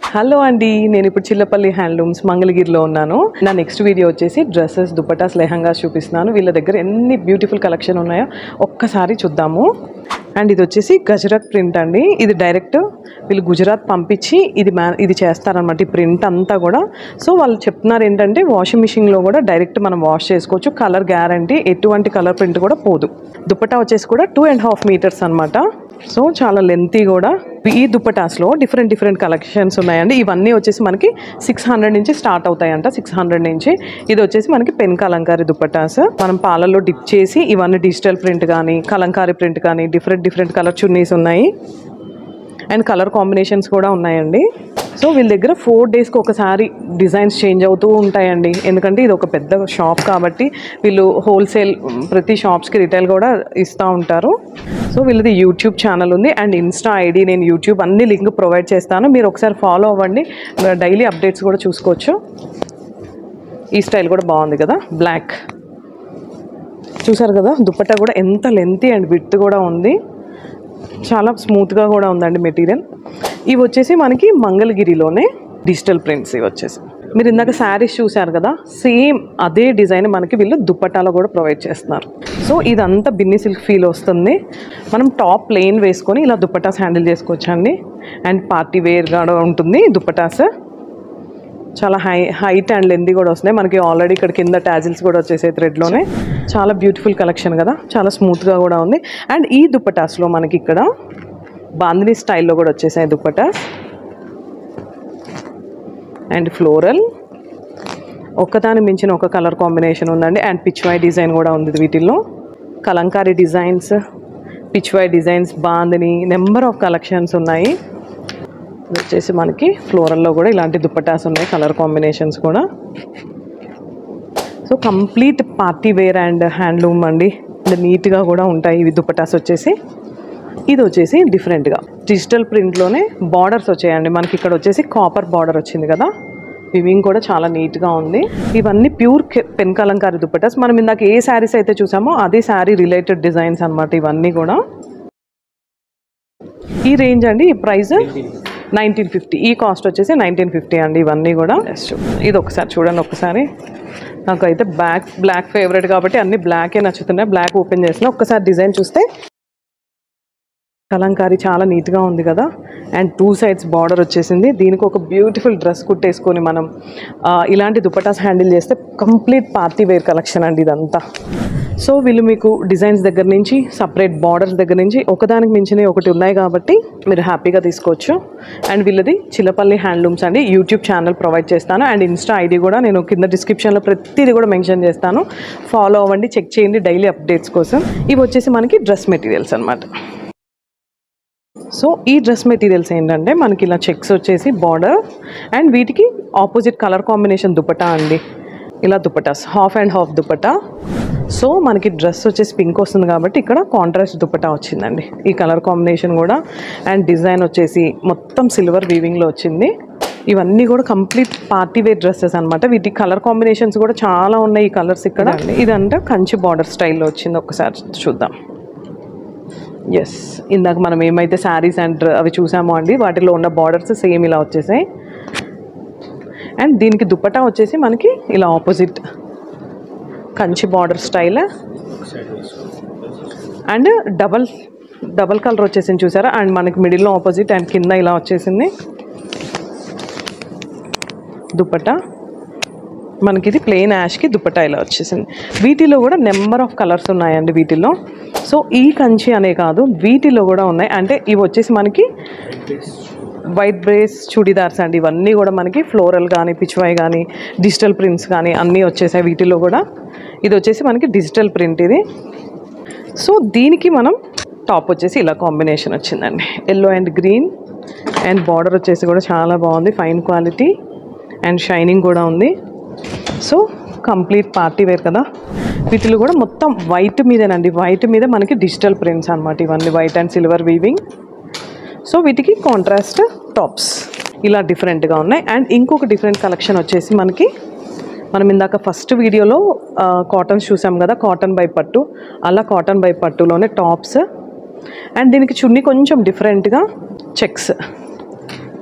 hello అండి నేను ఇప్పుడు చిల్లపల్లి హ్యాండ్లూమ్స్ మంగళగిరిలో ఉన్నాను నా నెక్స్ట్ వీడియో వచ్చేసి డ్రెస్సెస్ దుపటాస్ లెహంగా చూపిస్తున్నాను వీళ్ళ దగ్గర ఎన్ని బ్యూటిఫుల్ కలెక్షన్ ఉన్నాయో ఒక్కసారి చూద్దాము అండ్ ఇది వచ్చేసి గజరత్ ప్రింట్ అండి ఇది డైరెక్ట్ వీళ్ళు గుజరాత్ పంపించి ఇది మ్యా ఇది చేస్తారనమాట ఈ ప్రింట్ అంతా కూడా సో వాళ్ళు చెప్తున్నారు ఏంటంటే వాషింగ్ మిషన్లో కూడా డైరెక్ట్ మనం వాష్ చేసుకోవచ్చు కలర్ గ్యారంటీ ఎటువంటి కలర్ ప్రింట్ కూడా పోదు దుపట్టా వచ్చేసి కూడా టూ అండ్ హాఫ్ మీటర్స్ అనమాట సో చాలా లెంతీ కూడా ఈ దుప్పటాస్లో డిఫరెంట్ డిఫరెంట్ కలెక్షన్స్ ఉన్నాయండి ఇవన్నీ వచ్చేసి మనకి సిక్స్ హండ్రెడ్ నుంచి స్టార్ట్ అవుతాయంట సిక్స్ హండ్రెడ్ నుంచి ఇది వచ్చేసి మనకి పెన్ కలంకారీ దుప్పటాస్ మనం పాలల్లో డిప్ చేసి ఇవన్నీ డిజిటల్ ప్రింట్ కానీ కలంకారీ ప్రింట్ కానీ డిఫరెంట్ డిఫరెంట్ కలర్ చున్నీస్ ఉన్నాయి అండ్ కలర్ కాంబినేషన్స్ కూడా ఉన్నాయండి సో వీళ్ళ దగ్గర ఫోర్ డేస్కి ఒకసారి డిజైన్స్ చేంజ్ అవుతూ ఉంటాయండి ఎందుకంటే ఇది ఒక పెద్ద షాప్ కాబట్టి వీళ్ళు హోల్సేల్ ప్రతి షాప్స్కి రిటైల్ కూడా ఇస్తూ ఉంటారు సో వీళ్ళది యూట్యూబ్ ఛానల్ ఉంది అండ్ ఇన్స్టా ఐడి నేను యూట్యూబ్ అన్ని లింక్ ప్రొవైడ్ చేస్తాను మీరు ఒకసారి ఫాలో అవ్వండి డైలీ అప్డేట్స్ కూడా చూసుకోవచ్చు ఈ స్టైల్ కూడా బాగుంది కదా బ్లాక్ చూసారు కదా దుపట్టా కూడా ఎంత లెంతీ అండ్ విత్ కూడా ఉంది చాలా స్మూత్గా కూడా ఉందండి మెటీరియల్ ఇవి వచ్చేసి మనకి మంగళగిరిలోనే డిజిటల్ ప్రింట్స్ ఇవి వచ్చేసి మీరు ఇందాక శారీస్ చూశారు కదా సేమ్ అదే డిజైన్ మనకి వీళ్ళు దుప్పటాలో కూడా ప్రొవైడ్ చేస్తున్నారు సో ఇదంతా బిన్ని సిల్క్ ఫీల్ వస్తుంది మనం టాప్ ప్లెయిన్ వేసుకొని ఇలా దుప్పటాస్ హ్యాండిల్ చేసుకోవచ్చండి అండ్ పార్టీ వేర్గా ఉంటుంది దుప్పటాస్ చాలా హై హైట్ అండ్ లెందీ కూడా వస్తున్నాయి మనకి ఆల్రెడీ ఇక్కడ కింద టాజిల్స్ కూడా వచ్చేసాయి థ్రెడ్లోనే చాలా బ్యూటిఫుల్ కలెక్షన్ కదా చాలా స్మూత్గా కూడా ఉంది అండ్ ఈ దుప్పటాస్లో మనకి ఇక్కడ బాందిని స్టైల్లో కూడా వచ్చేసాయి దుప్పటాస్ అండ్ ఫ్లోరల్ ఒక్కదాని మించిన ఒక కలర్ కాంబినేషన్ ఉందండి అండ్ పిచ్వాయ్ డిజైన్ కూడా ఉంది వీటిల్లో kalamkari designs pichwai designs bandhani number of collections ఉన్నాయి ఇది వచ్చేసి మనకి ఫ్లోరల్లో కూడా ఇలాంటి దుప్పటాస్ ఉన్నాయి కలర్ కాంబినేషన్స్ కూడా so complete party wear and handloom అండి నీట్గా కూడా ఉంటాయి ఇవి దుప్పటాస్ వచ్చేసి ఇది వచ్చేసి డిఫరెంట్గా డిజిటల్ ప్రింట్లోనే బార్డర్స్ వచ్చాయండి మనకి ఇక్కడ వచ్చేసి కాపర్ బార్డర్ వచ్చింది కదా వివింగ్ కూడా చాలా నీట్గా ఉంది ఇవన్నీ ప్యూర్ పెన్ కలంకారీ దుప్పటాస్ మనం ఇందాక ఏ శారీస్ అయితే చూసామో అదే శారీ రిలేటెడ్ డిజైన్స్ అన్నమాట ఇవన్నీ కూడా ఈ రేంజ్ అండి ఈ ప్రైస్ నైన్టీన్ ఫిఫ్టీ ఈ కాస్ట్ వచ్చేసి నైన్టీన్ ఫిఫ్టీ అండి ఇవన్నీ కూడా ఇది ఒకసారి చూడండి ఒకసారి నాకు అయితే బ్లాక్ బ్లాక్ ఫేవరెట్ కాబట్టి అన్ని బ్లాకే నచ్చుతున్నాయి బ్లాక్ ఓపెన్ చేసిన ఒక్కసారి డిజైన్ చూస్తే కలంకారీ చాలా నీట్గా ఉంది కదా అండ్ టూ సైడ్స్ బార్డర్ వచ్చేసింది దీనికి ఒక బ్యూటిఫుల్ డ్రెస్ కుట్టేసుకొని మనం ఆ, ఇలాంటి దుపటాస్ హ్యాండిల్ చేస్తే కంప్లీట్ పార్టీ వేర్ కలెక్షన్ అండి ఇదంతా సో వీళ్ళు మీకు డిజైన్స్ దగ్గర నుంచి సపరేట్ బార్డర్స్ దగ్గర నుంచి ఒకదానికి మించినవి ఒకటి ఉన్నాయి కాబట్టి మీరు హ్యాపీగా తీసుకోవచ్చు అండ్ వీళ్ళది చిల్లపల్లి హ్యాండ్లూమ్స్ అండి యూట్యూబ్ ఛానల్ ప్రొవైడ్ చేస్తాను అండ్ ఇన్స్టా ఐడి కూడా నేను కింద డిస్క్రిప్షన్లో ప్రతిదీ కూడా మెన్షన్ చేస్తాను ఫాలో అవ్వండి చెక్ చేయండి డైలీ అప్డేట్స్ కోసం ఇవి వచ్చేసి మనకి డ్రెస్ మెటీరియల్స్ అన్నమాట సో ఈ డ్రెస్ మెటీరియల్స్ ఏంటంటే మనకి ఇలా చెక్స్ వచ్చేసి బార్డర్ అండ్ వీటికి ఆపోజిట్ కలర్ కాంబినేషన్ దుపట్టా అండి ఇలా dupattas half and half dupatta so మనకి డ్రెస్ వచ్చేసి పింక్ వస్తుంది కాబట్టి ఇక్కడ కాంట్రాస్ట్ దుపట్టా వచ్చిందండి ఈ కలర్ కాంబినేషన్ కూడా అండ్ డిజైన్ వచ్చేసి మొత్తం సిల్వర్ వీవింగ్లో వచ్చింది ఇవన్నీ కూడా కంప్లీట్ పార్టీ వేర్ డ్రెస్సెస్ అనమాట వీటి కలర్ కాంబినేషన్స్ కూడా చాలా ఉన్నాయి ఈ కలర్స్ ఇక్కడ ఇదంతా కంచి బార్డర్ స్టైల్లో వచ్చింది ఒకసారి చూద్దాం ఎస్ ఇందాక మనం ఏమైతే శారీస్ అండ్ అవి చూసామో అండి వాటిలో ఉన్న బార్డర్స్ సేమ్ ఇలా వచ్చేసాయి అండ్ దీనికి దుపట్టా వచ్చేసి మనకి ఇలా opposite Kanchi border style and double double colour వచ్చేసింది చూసారా అండ్ మనకి మిడిల్లో ఆపోజిట్ అండ్ కింద ఇలా వచ్చేసింది దుపట్టా మనకి ఇది ప్లెయిన్ యాష్కి దుపట్టా ఇలా వచ్చేసింది వీటిలో కూడా నెంబర్ ఆఫ్ కలర్స్ ఉన్నాయండి వీటిల్లో సో ఈ కంచి అనే కాదు వీటిలో కూడా ఉన్నాయి అంటే ఇవి వచ్చేసి మనకి వైట్ బ్రేస్ చూడీదార్స్ అండి ఇవన్నీ కూడా మనకి ఫ్లోరల్ కానీ పిచ్వాయ్ కానీ డిజిటల్ ప్రింట్స్ కానీ అన్నీ వచ్చేసాయి వీటిలో కూడా ఇది వచ్చేసి మనకి డిజిటల్ ప్రింట్ ఇది సో దీనికి మనం టాప్ వచ్చేసి ఇలా కాంబినేషన్ వచ్చిందండి yellow and green and border వచ్చేసి కూడా చాలా బాగుంది ఫైన్ క్వాలిటీ అండ్ షైనింగ్ కూడా ఉంది సో కంప్లీట్ పార్టీ వేర్ కదా వీటిలో కూడా మొత్తం వైట్ మీదేనండి వైట్ మీద మనకి డిజిటల్ ప్రింట్స్ అనమాట ఇవన్నీ white and silver weaving so వీటికి కాంట్రాస్ట్ టాప్స్ ఇలా డిఫరెంట్గా ఉన్నాయి అండ్ ఇంకొక డిఫరెంట్ కలెక్షన్ వచ్చేసి మనకి మనం ఇందాక ఫస్ట్ వీడియోలో కాటన్స్ చూసాం కదా కాటన్ బై పట్టు అలా కాటన్ బై పట్టులోనే టాప్స్ అండ్ దీనికి చున్నీ కొంచెం డిఫరెంట్గా చెక్స్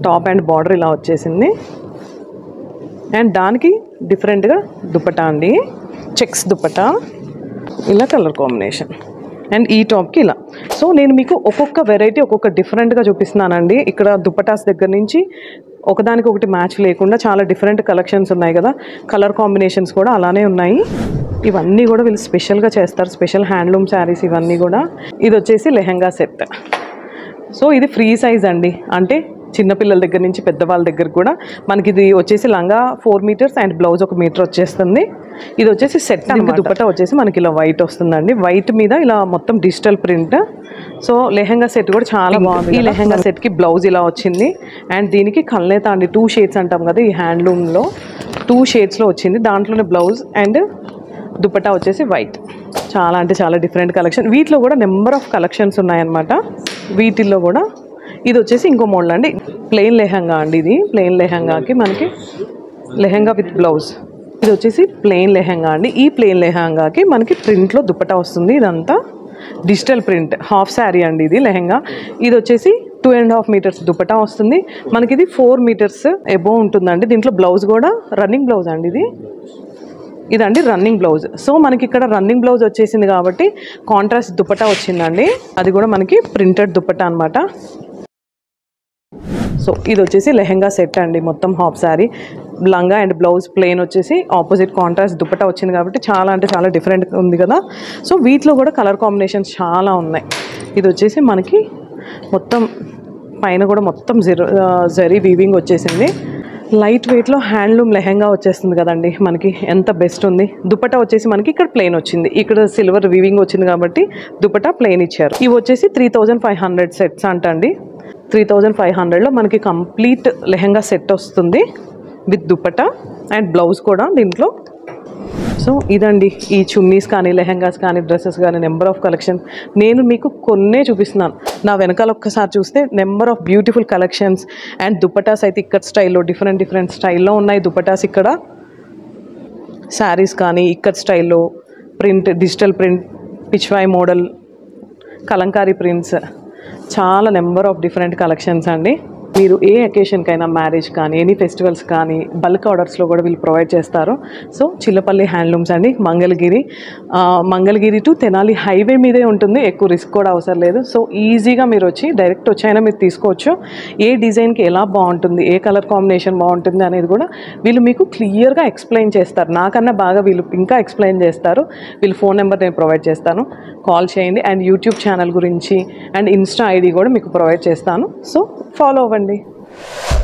టాప్ అండ్ బార్డర్ ఇలా వచ్చేసింది అండ్ దానికి డిఫరెంట్గా దుపట్టా అండి చెక్స్ దుపట్టా ఇలా కలర్ కాంబినేషన్ అండ్ ఈ టాప్కి ఇలా సో నేను మీకు ఒక్కొక్క వెరైటీ ఒక్కొక్క డిఫరెంట్గా చూపిస్తున్నానండి ఇక్కడ దుపటాస్ దగ్గర నుంచి ఒకదానికి ఒకటి మ్యాచ్ లేకుండా చాలా డిఫరెంట్ కలెక్షన్స్ ఉన్నాయి కదా కలర్ కాంబినేషన్స్ కూడా అలానే ఉన్నాయి ఇవన్నీ కూడా వీళ్ళు స్పెషల్గా చేస్తారు స్పెషల్ హ్యాండ్లూమ్ శారీస్ ఇవన్నీ కూడా ఇది వచ్చేసి లెహెంగా సెట్ సో ఇది ఫ్రీ సైజ్ అండి అంటే చిన్నపిల్లల దగ్గర నుంచి పెద్దవాళ్ళ దగ్గర కూడా మనకి ఇది వచ్చేసి లంగా ఫోర్ మీటర్స్ అండ్ బ్లౌజ్ ఒక మీటర్ వచ్చేస్తుంది ఇది వచ్చేసి సెట్ అనమాట దుపట్టా వచ్చేసి మనకి ఇలా వైట్ వస్తుందండి వైట్ మీద ఇలా మొత్తం digital print so lehenga set కూడా చాలా బాగుంది ఈ లెహెంగా సెట్కి బ్లౌజ్ ఇలా వచ్చింది అండ్ దీనికి కల్నేత అండి టూ షేడ్స్ అంటాం కదా ఈ హ్యాండ్లూమ్లో టూ షేడ్స్లో వచ్చింది దాంట్లోనే బ్లౌజ్ అండ్ దుపట్టా వచ్చేసి వైట్ చాలా అంటే చాలా డిఫరెంట్ కలెక్షన్ వీటిలో కూడా నెంబర్ ఆఫ్ కలెక్షన్స్ ఉన్నాయన్నమాట వీటిల్లో కూడా ఇది వచ్చేసి ఇంకో మోడల్ అండి ప్లెయిన్ లెహంగా అండి ఇది ప్లెయిన్ లెహంగాకి మనకి లెహంగా విత్ బ్లౌజ్ ఇది వచ్చేసి ప్లెయిన్ లెహంగా అండి ఈ ప్లెయిన్ లెహంగాకి మనకి ప్రింట్లో దుపట్టా వస్తుంది ఇదంతా డిజిటల్ ప్రింట్ హాఫ్ శారీ అండి ఇది లెహంగా ఇది వచ్చేసి two and half metres dupatta వస్తుంది మనకి ఇది ఫోర్ మీటర్స్ ఎబో ఉంటుందండి దీంట్లో బ్లౌజ్ కూడా రన్నింగ్ బ్లౌజ్ అండి ఇది ఇదండి రన్నింగ్ బ్లౌజ్ సో మనకి ఇక్కడ రన్నింగ్ బ్లౌజ్ వచ్చేసింది కాబట్టి కాంట్రాస్ట్ దుపట్టా వచ్చిందండి అది కూడా మనకి ప్రింటెడ్ దుపట్టా అనమాట సో ఇది వచ్చేసి లెహెంగా సెట్ అండి మొత్తం హాఫ్ శారీ లంగా అండ్ బ్లౌజ్ ప్లెయిన్ వచ్చేసి ఆపోజిట్ కాంట్రాస్ట్ దుపట్టా వచ్చింది కాబట్టి చాలా అంటే చాలా డిఫరెంట్ ఉంది కదా సో వీటిలో కూడా కలర్ కాంబినేషన్స్ చాలా ఉన్నాయి ఇది వచ్చేసి మనకి మొత్తం పైన కూడా మొత్తం జెర జరీ వీవింగ్ వచ్చేసింది లైట్ వెయిట్లో హ్యాండ్లూమ్ లెహెంగా వచ్చేస్తుంది కదండి మనకి ఎంత బెస్ట్ ఉంది దుపట్టా వచ్చేసి మనకి ఇక్కడ ప్లెయిన్ వచ్చింది ఇక్కడ సిల్వర్ వీవింగ్ వచ్చింది కాబట్టి దుపట్టా ప్లెయిన్ ఇచ్చారు ఇవి వచ్చేసి three thousand five hundred sets అంటండి త్రీ థౌజండ్ ఫైవ్ హండ్రెడ్లో మనకి కంప్లీట్ లెహెంగా సెట్ వస్తుంది విత్ దుపట్టా అండ్ బ్లౌజ్ కూడా దీంట్లో సో ఇదండి ఈ చున్నీస్ కానీ లెహెంగాస్ కానీ డ్రెస్సెస్ కానీ నెంబర్ ఆఫ్ కలెక్షన్ నేను మీకు కొన్నే చూపిస్తున్నాను నా వెనకాల ఒక్కసారి చూస్తే number of beautiful collections and dupattas అయితే ఇక్కడ స్టైల్లో డిఫరెంట్ డిఫరెంట్ స్టైల్లో ఉన్నాయి దుపటాస్ ఇక్కడ శారీస్ కానీ ఇక్కడ స్టైల్లో print digital print pichwai model kalamkari prints చాలా నెంబర్ ఆఫ్ డిఫరెంట్ కలెక్షన్స్ అండి మీరు ఏ అకేషన్కైనా మ్యారేజ్ కానీ ఎనీ ఫెస్టివల్స్ కానీ బల్క్ ఆర్డర్స్లో కూడా వీళ్ళు ప్రొవైడ్ చేస్తారు సో చిల్లపల్లి హ్యాండ్లూమ్స్ అండి మంగళగిరి ఆ, మంగళగిరి టు తెనాలి హైవే మీదే ఉంటుంది ఎక్కువ రిస్క్ కూడా అవసరం లేదు సో ఈజీగా మీరు వచ్చి డైరెక్ట్ వచ్చైనా మీరు తీసుకోవచ్చు ఏ డిజైన్కి ఎలా బాగుంటుంది ఏ కలర్ కాంబినేషన్ బాగుంటుంది అనేది కూడా వీళ్ళు మీకు క్లియర్గా ఎక్స్ప్లెయిన్ చేస్తారు నాకన్నా బాగా వీళ్ళు ఇంకా ఎక్స్ప్లెయిన్ చేస్తారు వీళ్ళు ఫోన్ నెంబర్ నేను ప్రొవైడ్ చేస్తాను కాల్ చేయండి అండ్ యూట్యూబ్ ఛానల్ గురించి అండ్ ఇన్స్టా ఐడి కూడా మీకు ప్రొవైడ్ చేస్తాను సో ఫాలో అవ్వండి